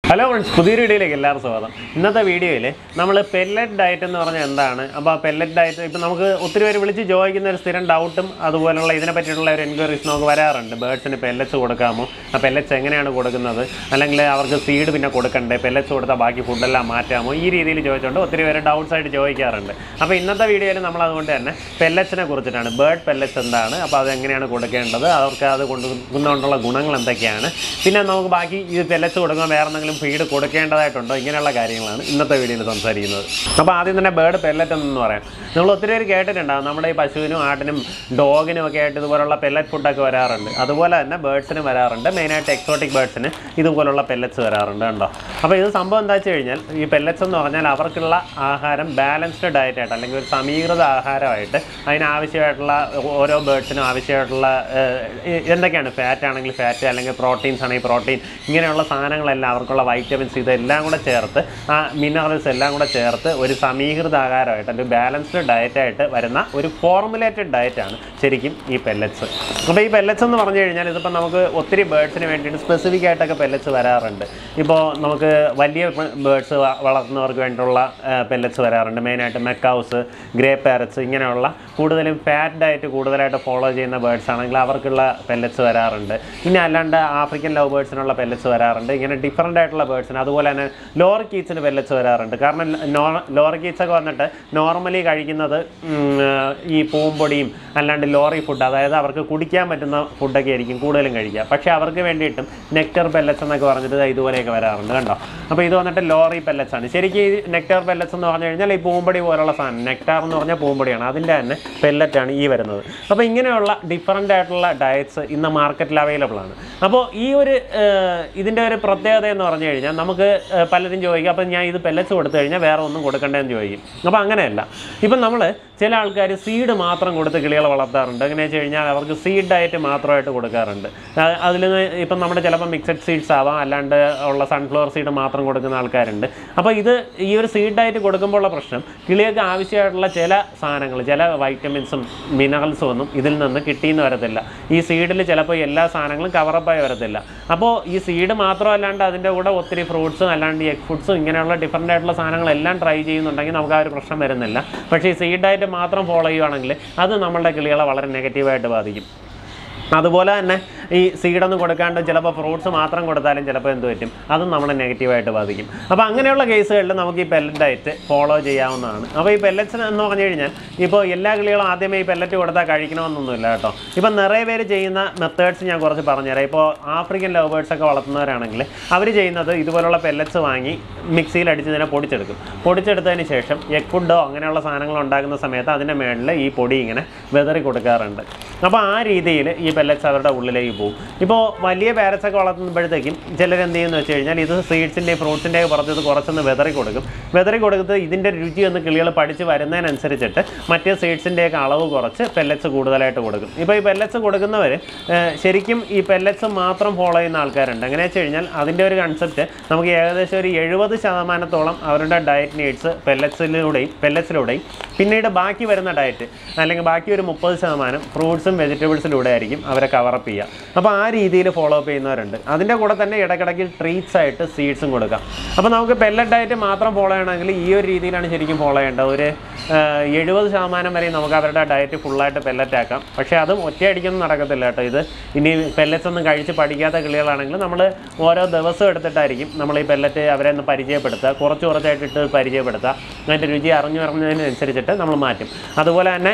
hello friends പുതിയൊരു വീഡിയോയിലേക്ക് എല്ലാവർക്കും സ്വാഗതം ഇന്നത്തെ വീഡിയോയിൽ നമ്മൾ പെല്ലറ്റ് ഡയറ്റ് എന്ന് പറഞ്ഞാൽ എന്താണ് അപ്പോൾ ആ പെല്ലറ്റ് ഡയറ്റ് ഇപ്പം നമുക്ക് ഒത്തിരി പേര് വിളിച്ച് ചോദിക്കുന്ന ഒരു സ്ഥിരം ഡൗട്ടും അതുപോലുള്ള ഇതിനെ പറ്റിയിട്ടുള്ള ഒരു എൻക്വയറീസ് നമുക്ക് വരാറുണ്ട് ബേർഡ്സിന് പെല്ലറ്റ്സ് കൊടുക്കാമോ ആ പെല്ലറ്റ്സ് എങ്ങനെയാണ് കൊടുക്കുന്നത് അല്ലെങ്കിൽ അവർക്ക് സീഡ് പിന്നെ കൊടുക്കണ്ടേ പെല്ലറ്റ്സ് കൊടുത്താൽ ബാക്കി ഫുഡെല്ലാം മാറ്റാമോ ഈ രീതിയിൽ ചോദിച്ചുകൊണ്ട് ഒത്തിരി പേര് ഡൗട്ട്സ് ആയിട്ട് ചോദിക്കാറുണ്ട് അപ്പോൾ ഇന്നത്തെ വീഡിയോയിൽ നമ്മൾ അതുകൊണ്ട് തന്നെ പെല്ലറ്റ്സിനെ കുറിച്ചിട്ടാണ് ബേർഡ് പെല്ലറ്റ്സ് എന്താണ് അപ്പോൾ അത് എങ്ങനെയാണ് കൊടുക്കേണ്ടത് അവർക്ക് അത് കൊടുക്കുന്നതുകൊണ്ടുള്ള ഗുണങ്ങൾ എന്തൊക്കെയാണ് പിന്നെ നമുക്ക് ബാക്കി ഈ പെല്ലറ്റ്സ് കൊടുക്കുമ്പോൾ വേറെ എന്തെങ്കിലും ഫീഡ് കൊടുക്കേണ്ടതായിട്ടുണ്ടോ ഇങ്ങനെയുള്ള കാര്യങ്ങളാണ് ഇന്നത്തെ വീഡിയോയിൽ സംസാരിക്കുന്നത് അപ്പോൾ ആദ്യം തന്നെ ബേർഡ് പെല്ലറ്റ് എന്ന് പറയാം നമ്മൾ ഒത്തിരി പേര് കേട്ടിട്ടുണ്ടാകും നമ്മുടെ ഈ പശുവിനും ആട്ടിനും ഡോഗിനും ഒക്കെ ആയിട്ട് ഇതുപോലുള്ള പെല്ലറ്റ് ഫുഡൊക്കെ വരാറുണ്ട് അതുപോലെ തന്നെ ബേർഡ്സിന് വരാറുണ്ട് മെയിനായിട്ട് എക്സോട്ടിക് ബേർഡ്സിന് ഇതുപോലുള്ള പെല്ലറ്റ്സ് വരാറുണ്ട് കണ്ടോ അപ്പോൾ ഇത് സംഭവം എന്താ വെച്ച് കഴിഞ്ഞാൽ ഈ പെല്ലറ്റ്സ് എന്ന് പറഞ്ഞാൽ അവർക്കുള്ള ആഹാരം ബാലൻസ്ഡ് ഡയറ്റ് ആയിട്ട് അല്ലെങ്കിൽ ഒരു സമീകൃത ആഹാരമായിട്ട് അതിനാവശ്യമായിട്ടുള്ള ഓരോ ബേർഡ്സിനും ആവശ്യമായിട്ടുള്ള ഏഹ്, എന്തൊക്കെയാണ് ഫാറ്റ് ആണെങ്കിൽ ഫാറ്റ് അല്ലെങ്കിൽ പ്രോട്ടീൻസ് ആണെങ്കിൽ പ്രോട്ടീൻ ഇങ്ങനെയുള്ള സാധനങ്ങളെല്ലാം അവർക്കുള്ള വൈറ്റമിൻസ് ഇതെല്ലാം കൂടെ ചേർത്ത് ആ മിനറൽസ് എല്ലാം കൂടെ ചേർത്ത് ഒരു സമീകൃത ആഹാരമായിട്ട് അല്ലെങ്കിൽ ബാലൻസ്ഡ് ഡയറ്റായിട്ട് വരുന്ന ഒരു ഫോർമുലേറ്റഡ് ഡയറ്റാണ് ശരിക്കും ഈ പെല്ലറ്റ്സ് അപ്പോൾ ഈ പെല്ലറ്റ്സ് എന്ന് പറഞ്ഞു കഴിഞ്ഞാൽ ഇതിപ്പോൾ നമുക്ക് ഒത്തിരി ബേർഡ്സിന് വേണ്ടിയിട്ട് സ്പെസിഫിക് ആയിട്ടൊക്കെ പെല്ലറ്റ്സ് വരാറുണ്ട് ഇപ്പോൾ നമുക്ക് വലിയ ബേർഡ്സ് വളർത്തുന്നവർക്ക് വേണ്ടിയിട്ടുള്ള പെല്ലറ്റ്സ് വരാറുണ്ട് മെയിനായിട്ട് മെക്കൗസ് ഗ്രേ പാരറ്റ്സ് ഇങ്ങനെയുള്ള കൂടുതലും ഫാറ്റ് ഡയറ്റ് കൂടുതലായിട്ട് ഫോളോ ചെയ്യുന്ന ബേർഡ്സ് ആണെങ്കിൽ അവർക്കുള്ള പെല്ലറ്റ്സ് വരാറുണ്ട് പിന്നെ അല്ലാണ്ട് ആഫ്രിക്കൻ ലവ് ബേർഡ്സിനുള്ള പെല്ലറ്റ്സ് വരാറുണ്ട് ഇങ്ങനെ ഡിഫറൻ്റ് ആയിട്ടുള്ള ബേർഡ്സിന് അതുപോലെ തന്നെ ലോർ കീറ്റ്സിന് പെല്ലറ്റ്സ് വരാറുണ്ട് കാരണം ലോർ കീറ്റ്സ് ഒക്കെ വന്നിട്ട് നോർമലി കഴിക്കുന്നത് ഉം, ഈ പൂമ്പൊടിയും അല്ലാണ്ട് ലോറി ഫുഡ് അതായത് അവർക്ക് കുടിക്കാൻ പറ്റുന്ന ഫുഡൊക്കെ ആയിരിക്കും കൂടുതലും കഴിക്കുക പക്ഷേ അവർക്ക് വേണ്ടിയിട്ടും നെക്ടർ പെല്ലറ്റ്സ് എന്നൊക്കെ പറഞ്ഞിട്ട് ദാ ഇതുപോലെയൊക്കെ വരാറുണ്ട് കണ്ടോ അപ്പോൾ ഇത് വന്നിട്ട് ലോറി പെല്ലറ്റ്സ് ആണ് ശരിക്കും ഈ നെക്ടർ പെല്ലറ്റ്സ് എന്ന് പറഞ്ഞു കഴിഞ്ഞാൽ ഈ പൂമ്പൊടി പോലുള്ള സാധനം നെക്ടാർ എന്ന് പറഞ്ഞാൽ പൂമ്പൊടിയാണ് അതിൻ്റെ തന്നെ പെല്ലറ്റാണ് ഈ വരുന്നത് അപ്പോൾ ഇങ്ങനെയുള്ള ഡിഫറൻ്റ് ആയിട്ടുള്ള ഡയറ്റ്സ് ഇന്ന് മാർക്കറ്റിൽ അവൈലബിൾ ആണ് അപ്പോൾ ഈ ഒരു ഏഹ്, ഇതിൻ്റെ ഒരു പ്രത്യേകത എന്ന് പറഞ്ഞു കഴിഞ്ഞാൽ നമുക്ക് ഏഹ്, പലരും ചോദിക്കും അപ്പോൾ ഞാൻ ഇത് പെല്ലറ്റ്സ് കൊടുത്തു കഴിഞ്ഞാൽ വേറെ ഒന്നും കൊടുക്കണ്ടേന്ന് ചോദിക്കും അപ്പോൾ അങ്ങനെയല്ല ഇപ്പം നമ്മൾ ചില ആൾക്കാർ സീഡ് മാത്രം കൊടുത്ത് കിളികളെ വളർത്താറുണ്ട് എങ്ങനെ വെച്ച് കഴിഞ്ഞാൽ അവർക്ക് സീഡ് ഡയറ്റ് മാത്രമായിട്ട് കൊടുക്കാറുണ്ട് അതിൽ ഇപ്പം നമ്മുടെ ചിലപ്പോൾ മിക്സഡ് സീഡ്സ് ആവാം അല്ലാണ്ട് ഉള്ള സൺഫ്ലവർ സീഡ് മാത്രം കൊടുക്കുന്ന ആൾക്കാരുണ്ട് അപ്പോൾ ഇത് ഈ ഒരു സീഡ് ഡയറ്റ് കൊടുക്കുമ്പോൾ ഉള്ള പ്രശ്നം കിളികൾക്ക് ആവശ്യമായിട്ടുള്ള ചില സാധനങ്ങൾ ചില വൈറ്റമിൻസും മിനറൽസും ഒന്നും ഇതിൽ നിന്ന് കിട്ടിയെന്ന് വരത്തില്ല ഈ സീഡിൽ ചിലപ്പോൾ എല്ലാ സാധനങ്ങളും കവറപ്പായി വരത്തില്ല അപ്പോൾ ഈ സീഡ് മാത്രമല്ലാണ്ട് അതിൻ്റെ കൂടെ ഒത്തിരി ഫ്രൂട്ട്സും അല്ലാണ്ട് എഗ് ഫുഡ്സും ഇങ്ങനെയുള്ള ഡിഫറൻ്റ് ആയിട്ടുള്ള സാധനങ്ങളെല്ലാം ട്രൈ ചെയ്യുന്നുണ്ടെങ്കിൽ നമുക്ക് ആ ഒരു പ്രശ്നം വരുന്നില്ല പക്ഷേ ഈ സീഡ് ഡയറ്റ് മാത്രം ഫോളോ ചെയ്യുവാണെങ്കിൽ അത് നമ്മളുടെ കിളികളെ വളരെ നെഗറ്റീവായിട്ട് ബാധിക്കും അതുപോലെ തന്നെ ഈ സീഡൊന്നും കൊടുക്കാണ്ട് ചിലപ്പോൾ ഫ്രൂട്ട്സ് മാത്രം കൊടുത്താലും ചിലപ്പോൾ എന്ത് പറ്റും അതും നമ്മളെ നെഗറ്റീവായിട്ട് ബാധിക്കും അപ്പോൾ അങ്ങനെയുള്ള കേസുകളിൽ നമുക്ക് ഈ പെല്ലറ്റ് ഡയറ്റ് ഫോളോ ചെയ്യാവുന്നതാണ് അപ്പോൾ ഈ പെല്ലറ്റ്സ് എന്ന് പറഞ്ഞു കഴിഞ്ഞാൽ ഇപ്പോൾ എല്ലാ കിളികളും ആദ്യമേ ഈ പെല്ലറ്റ് കൊടുത്താൽ കഴിക്കണമെന്നൊന്നുമില്ല കേട്ടോ ഇപ്പം നിറയെ പേര് ചെയ്യുന്ന മെത്തേഡ്സ് ഞാൻ കുറച്ച് പറഞ്ഞുതരാം ഇപ്പോൾ ആഫ്രിക്കൻ ലവ് ബേർഡ്സ് ഒക്കെ വളർത്തുന്നവരാണെങ്കിൽ അവർ ചെയ്യുന്നത് ഇതുപോലുള്ള പെല്ലറ്റ്സ് വാങ്ങി മിക്സിയിൽ അടിച്ച് ഇതിനെ പൊടിച്ചെടുക്കും പൊടിച്ചെടുത്തതിന് ശേഷം എഗ് ഫുഡോ അങ്ങനെയുള്ള സാധനങ്ങൾ ഉണ്ടാക്കുന്ന സമയത്ത് അതിൻ്റെ മേളിൽ ഈ പൊടി ഇങ്ങനെ വെതറി കൊടുക്കാറുണ്ട് അപ്പോൾ ആ രീതിയിൽ ഈ പെല്ലറ്റ്സ് അവരുടെ ഉള്ളിലേക്ക് പോകും ഇപ്പോൾ വലിയ പാരറ്റ്സ് ഒക്കെ വളർത്തുമ്പോഴത്തേക്കും ചിലർ എന്ത് ചെയ്യുമെന്ന് വെച്ച് കഴിഞ്ഞാൽ ഇത് സീഡ്സിൻ്റെ ഫ്രൂട്ട്സിൻ്റെ പുറത്ത് ഇത് കുറച്ചൊന്ന് വെതറി കൊടുക്കും വെതറി കൊടുത്ത് ഇതിൻ്റെ രുചി ഒന്ന് കിളികൾ പഠിച്ച് വരുന്നതിനനുസരിച്ചിട്ട് മറ്റേ സീഡ്സിൻ്റെയൊക്കെ അളവ് കുറച്ച് പെല്ലറ്റ്സ് കൂടുതലായിട്ട് കൊടുക്കും ഇപ്പോൾ ഈ പെല്ലറ്റ്സ് കൊടുക്കുന്നവർ ശരിക്കും ഈ പെല്ലറ്റ്സ് മാത്രം ഫോളോ ചെയ്യുന്ന ആൾക്കാരുണ്ട് എങ്ങനെ വെച്ച് കഴിഞ്ഞാൽ അതിൻ്റെ ഒരു കൺസെപ്റ്റ് നമുക്ക് ഏകദേശം ഒരു എഴുപത് ശതമാനത്തോളം അവരുടെ ഡയറ്റ് നീഡ്സ് പെല്ലറ്റ്സിലൂടെയും പെല്ലറ്റ്സിലൂടെയും പിന്നീട് ബാക്കി വരുന്ന ഡയറ്റ് അല്ലെങ്കിൽ ബാക്കി ഒരു മുപ്പത് ശതമാനം ഫ്രൂട്ട്സും വെജിറ്റബിൾസിലൂടെ ആയിരിക്കും അവരെ കവറപ്പ് ചെയ്യുക അപ്പോൾ ആ രീതിയിൽ ഫോളോ അപ്പ് ചെയ്യുന്നവരുണ്ട് അതിൻ്റെ കൂടെ തന്നെ ഇടയ്ക്കിടയ്ക്ക് ട്രീറ്റ്സ് ആയിട്ട് സീഡ്സും കൊടുക്കാം അപ്പോൾ നമുക്ക് പെല്ലറ്റ് ഡയറ്റ് മാത്രം ഫോളോ ചെയ്യണമെങ്കിൽ ഈ ഒരു രീതിയിലാണ് ശരിക്കും ഫോളോ ചെയ്യേണ്ടത് ഒരു എഴുപത് ശതമാനം വരെ നമുക്ക് അവരുടെ ഡയറ്റ് ഫുള്ളായിട്ട് പെല്ലറ്റ് ആക്കാം പക്ഷേ അതും ഒറ്റയടിക്കൊന്നും നടക്കത്തില്ല കേട്ടോ ഇത് ഇനി പെല്ലറ്റ്സ് ഒന്നും കഴിച്ച് പഠിക്കാത്ത കിളികളാണെങ്കിൽ നമ്മൾ ഓരോ ദിവസം എടുത്തിട്ടായിരിക്കും നമ്മൾ ഈ പെല്ലറ്റ് അവരെ ഒന്ന് പരിചയപ്പെടുത്തുക കുറച്ച് കുറച്ചായിട്ട് ഇട്ട് പരിചയപ്പെടുത്തുക അതിൻ്റെ രുചി അറിഞ്ഞു അറിഞ്ഞതിനനുസരിച്ചിട്ട് നമ്മൾ മാറ്റും അതുപോലെ തന്നെ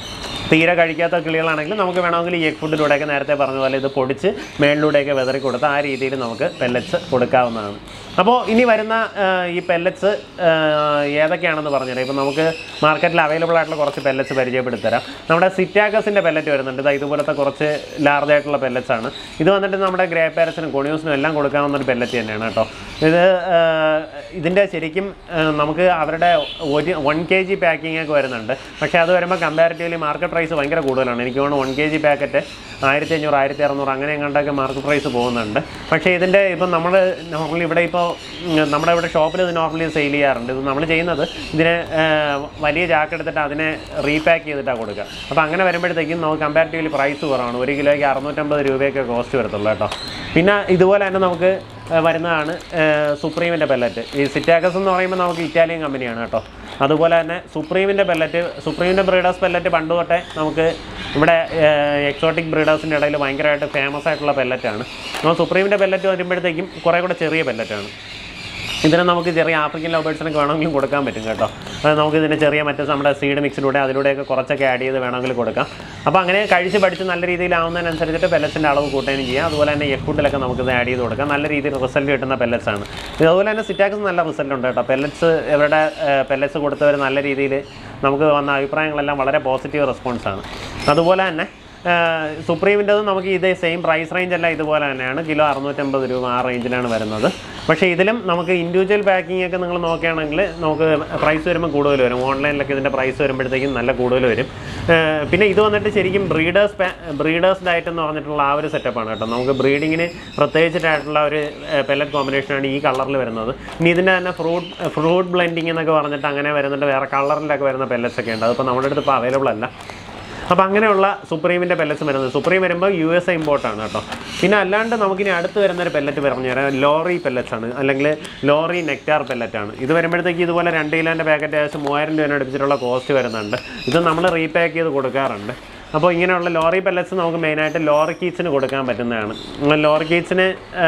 തീരെ കഴിക്കാത്ത കിളികളാണെങ്കിൽ നമുക്ക് വേണമെങ്കിൽ ഈ എഗ് ഫുഡിലൂടെയൊക്കെ നേരത്തെ പറഞ്ഞ പോലെ ഇത് പൊടിച്ച് മേളിലൂടെയൊക്കെ വെതറി കൊടുത്ത് ആ രീതിയിൽ നമുക്ക് പെല്ലറ്റ്സ് കൊടുക്കാവുന്നതാണ് അപ്പോൾ ഇനി വരുന്ന ആ, ഈ പെല്ലറ്റ്സ് ഏതൊക്കെയാണെന്ന് പറഞ്ഞുതരാം ഇപ്പോൾ നമുക്ക് മാർക്കറ്റിൽ അവൈലബിൾ ആയിട്ടുള്ള കുറച്ച് പെല്ലറ്റ്സ് പരിചയപ്പെടുത്തരാം നമ്മുടെ സിറ്റാക്കസിൻ്റെ പെല്ലറ്റ് വരുന്നുണ്ട് ഇതാ ഇതുപോലത്തെ കുറച്ച് ലാർജ് ആയിട്ടുള്ള പെല്ലറ്റ്സ് ആണ് ഇത് വന്നിട്ട് നമ്മുടെ ഗ്രേ പാരറ്റ്സിനും കൊണിയൂസിനും എല്ലാം കൊടുക്കാവുന്ന ഒരു പെല്ലറ്റ് തന്നെയാണ് കേട്ടോ ഇത് ആ, ഇതിൻ്റെ ശരിക്കും ആ, നമുക്ക് അവരുടെ ഒരു വൺ കെ ജി പാക്കിംഗ് ഒക്കെ വരുന്നുണ്ട് പക്ഷേ അത് വരുമ്പോൾ കമ്പാരിറ്റീവ്ലി മാർക്കറ്റ് പ്രൈസ് ഭയങ്കര കൂടുതലാണ് എനിക്ക് തോന്നുന്നു വൺ കെ ജി പാക്കറ്റ് ആയിരത്തി അഞ്ഞൂറ് ആയിരത്തി അറുന്നൂറ് അങ്ങനെ എങ്ങാണ്ടൊക്കെ മാർക്കറ്റ് പ്രൈസ് പോകുന്നുണ്ട് പക്ഷേ ഇതിൻ്റെ ഇപ്പം നമ്മൾ നോർമലി ഇവിടെ ഇപ്പോൾ ഉം, നമ്മുടെ ഇവിടെ ഷോപ്പിൽ ഇത് നോർമലി സെയിൽ ചെയ്യാറുണ്ട് ഇത് നമ്മൾ ചെയ്യുന്നത് ഇതിനെ ആ, വലിയ ചാക്ക് എടുത്തിട്ട് അതിനെ റീപാക്ക് ചെയ്തിട്ടാണ് കൊടുക്കുക അപ്പോൾ അങ്ങനെ വരുമ്പോഴത്തേക്കും നമുക്ക് കമ്പാരിറ്റീവ്ലി പ്രൈസ് കുറവാണ് ഒരു കിലോയ്ക്ക് അറുന്നൂറ്റമ്പത് രൂപയൊക്കെ കോസ്റ്റ് വരത്തുള്ളൂ കേട്ടോ പിന്നെ ഇതുപോലെ തന്നെ നമുക്ക് ഏഹ് വരുന്നതാണ് സുപ്രീമിൻ്റെ പെല്ലറ്റ് ഈ സിറ്റാക്കസ് എന്ന് പറയുമ്പോൾ നമുക്ക് ഇറ്റാലിയൻ കമ്പനിയാണ് കേട്ടോ അതുപോലെ തന്നെ സുപ്രീമിൻ്റെ പെല്ലറ്റ് സുപ്രീമിൻ്റെ ബ്രീഡേഴ്സ് പെല്ലറ്റ് പണ്ട് തൊട്ടേ നമുക്ക് ഇവിടെ എക്സോട്ടിക് ബ്രീഡേഴ്സിൻ്റെ ഇടയിൽ ഭയങ്കരമായിട്ട് ഫേമസ് ആയിട്ടുള്ള പെല്ലറ്റാണ് അപ്പോൾ സുപ്രീമിൻ്റെ പെല്ലറ്റ് വരുമ്പോഴത്തേക്കും കുറേ കൂടെ ചെറിയ പെല്ലറ്റാണ് ഇതിന് നമുക്ക് ചെറിയ ആഫ്രിക്കൻ ലവേഴ്സിനൊക്കെ വേണമെങ്കിലും കൊടുക്കാൻ പറ്റും കേട്ടോ അത് നമുക്ക് ഇതിന് ചെറിയ മറ്റേ നമ്മുടെ സീഡ് മിക്സിലൂടെ അതിലൂടെയൊക്കെ കുറച്ചൊക്കെ ആഡ് ചെയ്ത് വേണമെങ്കിൽ കൊടുക്കാം അപ്പോൾ അങ്ങനെ കഴിച്ച് പഠിച്ച് നല്ല രീതിയിലാവുന്നതിനനുസരിച്ചിട്ട് പെല്ലറ്റ്സിൻ്റെ അളവ് കൂട്ടുകയും ചെയ്യാം അതുപോലെ തന്നെ എഗ് ഫുഡിലൊക്കെ നമുക്ക് ഇത് ആഡ് ചെയ്ത് കൊടുക്കാം നല്ല രീതിയിൽ റിസൾട്ട് കിട്ടുന്ന pellets ആണ് അതുപോലെ തന്നെ സിറ്റാക്സ് നല്ല റിസൾട്ട് ഉണ്ട് കേട്ടോ പെല്ലറ്റ്സ് ഇവരുടെ പെല്ലറ്റ്സ് കൊടുത്തവർ നല്ല രീതിയിൽ നമുക്ക് വന്ന അഭിപ്രായങ്ങളെല്ലാം വളരെ പോസിറ്റീവ് റെസ്പോൺസ് ആണ് അതുപോലെ തന്നെ സുപ്രീമിൻ്റെത് നമുക്ക് ഇതേ സെയിം പ്രൈസ് റേഞ്ച് എല്ലാം ഇതുപോലെ തന്നെയാണ് കിലോ അറുന്നൂറ്റമ്പത് രൂപ ആ റേഞ്ചിലാണ് വരുന്നത് പക്ഷേ ഇതിലും നമുക്ക് ഇൻഡിവിജ്വൽ പാക്കിംഗ് ഒക്കെ നിങ്ങൾ നോക്കുകയാണെങ്കിൽ നമുക്ക് പ്രൈസ് വരുമ്പോൾ കൂടുതൽ വരും ഓൺലൈനിലൊക്കെ ഇതിൻ്റെ പ്രൈസ് വരുമ്പോഴത്തേക്കും നല്ല കൂടുതൽ വരും ഏഹ് പിന്നെ ഇത് വന്നിട്ട് ശരിക്കും ബ്രീഡേഴ്സ് ബ്രീഡേഴ്സ് ഡയറ്റ് എന്ന് പറഞ്ഞിട്ടുള്ള ആ ഒരു സെറ്റപ്പാണ് കേട്ടോ നമുക്ക് ബ്രീഡിങ്ങിന് പ്രത്യേകിച്ചിട്ടായിട്ടുള്ള ഒരു പെല്ലറ്റ് കോമ്പിനേഷനാണ് ഈ കളറിൽ വരുന്നത് ഇനി ഇതിൻ്റെ തന്നെ ഫ്രൂട്ട് ഫ്രൂട്ട് ബ്ലെൻഡിങ് എന്നൊക്കെ പറഞ്ഞിട്ട് അങ്ങനെ വരുന്നുണ്ട് വേറെ കളറിലൊക്കെ വരുന്ന പെല്ലറ്റ്സ് ഒക്കെ ഉണ്ട് അതിപ്പോൾ നമ്മുടെ അടുത്ത് ഇപ്പോൾ അവൈലബിൾ അല്ല അപ്പോൾ അങ്ങനെയുള്ള സുപ്രീമിൻ്റെ പെല്ലറ്റ്സ് വരുന്നത് സുപ്രീം വരുമ്പോൾ യു എസ് എ ഇമ്പോർട്ടാണ് കേട്ടോ പിന്നെ അല്ലാണ്ട് നമുക്കിനി അടുത്ത് വരുന്ന ഒരു പെല്ലറ്റ് പറഞ്ഞു തരാം ലോറി പെല്ലറ്റ്സ് ആണ് അല്ലെങ്കിൽ ലോറി നെക്ടാർ പെല്ലറ്റ് ആണ് ഇത് വരുമ്പോഴത്തേക്ക് ഇതുപോലെ രണ്ട് കിലോൻ്റെ പാക്കറ്റ് ഏകദേശം മൂവായിരം രൂപ അടുപ്പിച്ചിട്ടുള്ള കോസ്റ്റ് വരുന്നുണ്ട് ഇത് നമ്മൾ റീപാക്ക് ചെയ്ത് കൊടുക്കാറുണ്ട് അപ്പോൾ ഇങ്ങനെയുള്ള ലോറി പെല്ലറ്റ്സ് നമുക്ക് മെയിനായിട്ട് ലോറി കീറ്റ്സിന് കൊടുക്കാൻ പറ്റുന്നതാണ് ലോറി കീറ്റ്സിന്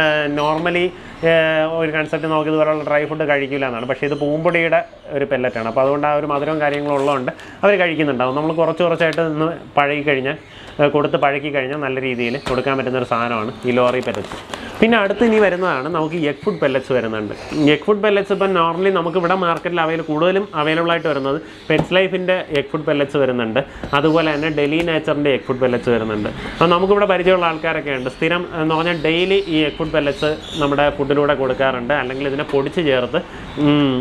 നോർമലി ഒരു കൺസെപ്റ്റ് നമുക്ക് ഇതുപോലുള്ള ഡ്രൈ ഫുഡ് കഴിക്കില്ല എന്നാണ് പക്ഷേ ഇത് പൂമ്പൊടിയുടെ ഒരു പെല്ലറ്റാണ് അപ്പോൾ അതുകൊണ്ട് ആ ഒരു മധുരവും കാര്യങ്ങളും ഉള്ളതുകൊണ്ട് അവർ കഴിക്കുന്നുണ്ടാവും നമ്മൾ കുറച്ച് കുറച്ചായിട്ട് നിന്ന് പഴകി കഴിഞ്ഞാൽ ഏഹ് കൊടുത്ത് പഴക്കി കഴിഞ്ഞാൽ നല്ല രീതിയിൽ കൊടുക്കാൻ പറ്റുന്ന ഒരു സാധനമാണ് ഈ ലോറി പെല്ലറ്റ്സ് പിന്നെ അടുത്ത് ഇനി വരുന്നതാണ് നമുക്ക് എഗ് ഫുഡ് പെല്ലറ്റ്സ് വരുന്നുണ്ട് എഗ് ഫുഡ് പെല്ലറ്റ്സ് ഇപ്പം നോർമലി നമുക്ക് ഇവിടെ മാർക്കറ്റിൽ അവൈൽ കൂടുതലും അവൈലബിൾ ആയിട്ട് വരുന്നത് പെറ്റ്സ് ലൈഫിൻ്റെ എഗ് ഫുഡ് പെല്ലറ്റ്സ് വരുന്നുണ്ട് അതുപോലെ തന്നെ ഡെലി നേച്ചറിൻ്റെ എഗ് ഫുഡ് പെല്ലറ്റ്സ് വരുന്നുണ്ട് അപ്പോൾ നമുക്കിവിടെ പരിചയമുള്ള ആൾക്കാരൊക്കെ ഉണ്ട് സ്ഥിരം എന്ന് പറഞ്ഞാൽ ഡെയിലി ഈ എഗ് ഫുഡ് പെല്ലറ്റ്സ് നമ്മുടെ ഫുഡിലൂടെ കൊടുക്കാറുണ്ട് അല്ലെങ്കിൽ ഇതിനെ പൊടിച്ച് ചേർത്ത് ഉം,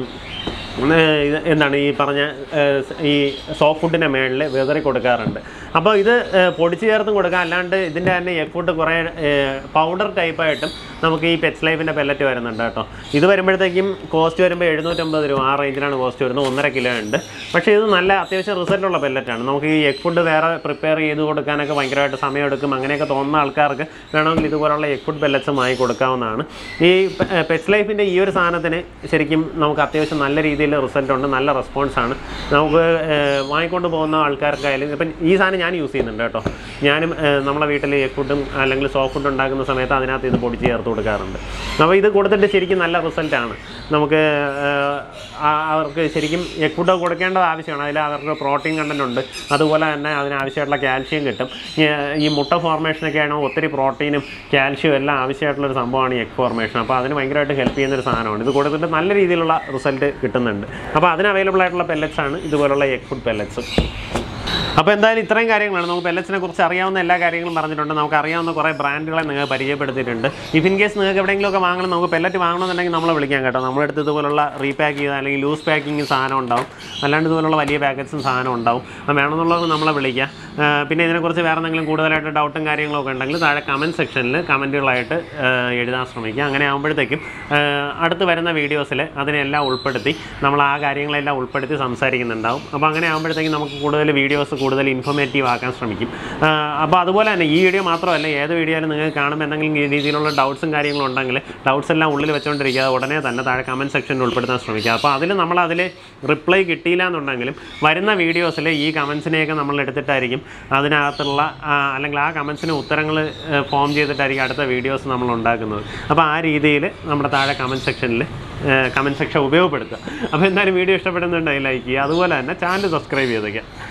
ഏഹ് ഇത് എന്താണ് ഈ പറഞ്ഞ ഏഹ് സ് ഈ സോഫ്റ്റ് ഫുഡിൻ്റെ മേളിൽ വിതറി കൊടുക്കാറുണ്ട് അപ്പോൾ ഇത് ഏഹ് പൊടിച്ച് ചേർത്തും കൊടുക്കാം അല്ലാണ്ട് ഇതിൻ്റെ തന്നെ എഗ് ഫുഡ് കുറേ പൗഡർ ടൈപ്പായിട്ടും നമുക്ക് ഈ പെറ്റ്സ് ലൈഫിൻ്റെ പെല്ലറ്റ് വരുന്നുണ്ട് കേട്ടോ ഇത് വരുമ്പോഴത്തേക്കും കോസ്റ്റ് വരുമ്പോൾ എഴുന്നൂറ്റമ്പത് രൂപ ആ റേഞ്ചിലാണ് കോസ്റ്റ് വരുന്നത് ഒന്നര കിലോ ഉണ്ട് പക്ഷേ ഇത് നല്ല അത്യാവശ്യം റിസൾട്ടുള്ള പെല്ലറ്റാണ് നമുക്ക് ഈ എഗ് ഫുഡ് വേറെ പ്രിപ്പയർ ചെയ്ത് കൊടുക്കാനൊക്കെ ഭയങ്കരമായിട്ട് സമയമെടുക്കും അങ്ങനെയൊക്കെ തോന്നുന്ന ആൾക്കാർക്ക് വേണമെങ്കിൽ ഇതുപോലുള്ള എഗ് ഫുഡ് പെല്ലറ്റ്സ് വാങ്ങി കൊടുക്കാവുന്നതാണ് ഈ പെറ്റ്സ് ലൈഫിൻ്റെ ഈ ഒരു സാധനത്തിന് ശരിക്കും നമുക്ക് അത്യാവശ്യം നല്ല രീതിയിൽ റിസൾട്ട് ഉണ്ട് നല്ല റെസ്പോൺസ് ആണ് നമുക്ക് ഏഹ്, വാങ്ങിക്കൊണ്ട് പോകുന്ന ആൾക്കാർക്കായാലും ഇപ്പം ഈ സാധനം ഞാൻ യൂസ് ചെയ്യുന്നുണ്ട് കേട്ടോ ഞാനും ഏഹ്, നമ്മളെ വീട്ടിൽ എഗ് ഫുഡും അല്ലെങ്കിൽ സോഫ്റ്റ് ഫുഡ് ഉണ്ടാക്കുന്ന സമയത്ത് അതിനകത്ത് ഇത് പൊടിച്ച് ചേർത്ത് കൊടുക്കാറുണ്ട് അപ്പോൾ ഇത് കൊടുത്തിട്ട് ശരിക്കും നല്ല റിസൾട്ടാണ് നമുക്ക് ഏഹ്, ആ- അവർക്ക് ശരിക്കും എഗ് ഫുഡ് കൊടുക്കേണ്ടത് ആവശ്യമാണ് അതിൽ അവർക്ക് പ്രോട്ടീൻ കണ്ടന്റ് ഉണ്ട് അതുപോലെ തന്നെ അതിനാവശ്യമായിട്ടുള്ള കാൽഷ്യം കിട്ടും ഈ- ഈ മുട്ട ഫോർമേഷനൊക്കെ ആണെങ്കിൽ ഒത്തിരി പ്രോട്ടീനും കാൽഷ്യവും എല്ലാം ആവശ്യമായിട്ടുള്ള ഒരു സംഭവമാണ് ഈ എഗ് ഫോർമേഷൻ അപ്പോൾ അതിന് ഭയങ്കരമായിട്ട് ഹെൽപ്പ് ചെയ്യുന്ന ഒരു സാധനമാണ് ഇത് കൊടുത്തിട്ട് നല്ല രീതിയിലുള്ള റിസൾട്ട് കിട്ടുന്നുണ്ട് അപ്പോൾ അതിന് അവൈലബിൾ ആയിട്ടുള്ള pellets ആണ് ഇതുപോലുള്ള എഗ് ഫുഡ് പെല്ലറ്റ്സ് അപ്പോൾ എന്തായാലും ഇത്രയും കാര്യങ്ങളാണ് നമുക്ക് പെല്ലറ്റ്സിനെ കുറിച്ച് അറിയാവുന്ന എല്ലാ കാര്യങ്ങളും പറഞ്ഞിട്ടുണ്ട് നമുക്ക് അറിയാവുന്ന കുറേ ബ്രാൻഡുകളെ നിങ്ങൾ പരിചയപ്പെടുത്തിയിട്ടുണ്ട് ഇഫ് ഇൻ കേസ് നിങ്ങൾക്ക് എവിടെയെങ്കിലുമൊക്കെ വാങ്ങണം നമുക്ക് പെല്ലറ്റ് വാങ്ങണമെന്നുണ്ടെങ്കിൽ നമ്മളെ വിളിക്കാം കേട്ടോ നമ്മുടെ അടുത്ത് ഇതുപോലുള്ള റീപാക്ക് ചെയ്ത അല്ലെങ്കിൽ ലൂസ് പാക്കിങ് സാധനം ഉണ്ടാവും അല്ലാണ്ട് ഇതുപോലുള്ള വലിയ പാക്കറ്റ്സും സാധനം ഉണ്ടാവും അപ്പോൾ വേണമെന്നുള്ളത് നമ്മളെ വിളിക്കാം ആ, പിന്നെ ഇതിനെക്കുറിച്ച് വേറെ എന്തെങ്കിലും കൂടുതലായിട്ട് ഡൗട്ടും കാര്യങ്ങളൊക്കെ ഉണ്ടെങ്കിൽ താഴെ കമൻറ്റ് സെക്ഷനിൽ കമൻറ്റുകളായിട്ട് എഴുതാൻ ശ്രമിക്കുക അങ്ങനെ ആകുമ്പോഴത്തേക്കും ആ, അടുത്ത് വരുന്ന വീഡിയോസിൽ അതിനെല്ലാം ഉൾപ്പെടുത്തി നമ്മൾ ആ കാര്യങ്ങളെല്ലാം ഉൾപ്പെടുത്തി സംസാരിക്കുന്നുണ്ടാവും അപ്പോൾ അങ്ങനെ ആകുമ്പോഴത്തേക്കും നമുക്ക് കൂടുതൽ വീഡിയോസ് കൂടുതൽ ഇൻഫോർമേറ്റീവ് ആക്കാൻ ശ്രമിക്കും ആ, അപ്പോൾ അതുപോലെ തന്നെ ഈ വീഡിയോ മാത്രമല്ല ഏത് വീഡിയോയിലും നിങ്ങൾക്ക് കാണുമ്പോൾ എന്തെങ്കിലും ഈ രീതിയിലുള്ള ഡൗട്ട്സും കാര്യങ്ങളും ഉണ്ടെങ്കിൽ ഡൗട്ട്സ് എല്ലാം ഉള്ളിൽ വെച്ചുകൊണ്ടിരിക്കുക ഉടനെ തന്നെ താഴെ കമൻറ്റ് സെക്ഷനിൽ ഉൾപ്പെടുത്താൻ ശ്രമിക്കുക അപ്പോൾ അതിൽ നമ്മൾ അതിൽ റിപ്ലൈ കിട്ടിയില്ല എന്നുണ്ടെങ്കിലും വരുന്ന വീഡിയോസിൽ ഈ കമൻസിനെയൊക്കെ നമ്മൾ എടുത്തിട്ടായിരിക്കും അതിനകത്തുള്ള ആ, അല്ലെങ്കിൽ ആ കമൻസിന് ഉത്തരങ്ങൾ ഫോം ചെയ്തിട്ടായിരിക്കും അടുത്ത വീഡിയോസ് നമ്മൾ ഉണ്ടാക്കുന്നത് അപ്പോൾ ആ രീതിയിൽ നമ്മുടെ താഴെ കമൻറ്റ് സെക്ഷനിൽ കമൻറ്റ് സെക്ഷൻ ഉപയോഗപ്പെടുത്തുക അപ്പോൾ എന്തായാലും വീഡിയോ ഇഷ്ടപ്പെടുന്നുണ്ടെങ്കിൽ ലൈക്ക് ചെയ്യുക അതുപോലെ തന്നെ ചാനൽ സബ്സ്ക്രൈബ് ചെയ്തേക്കുക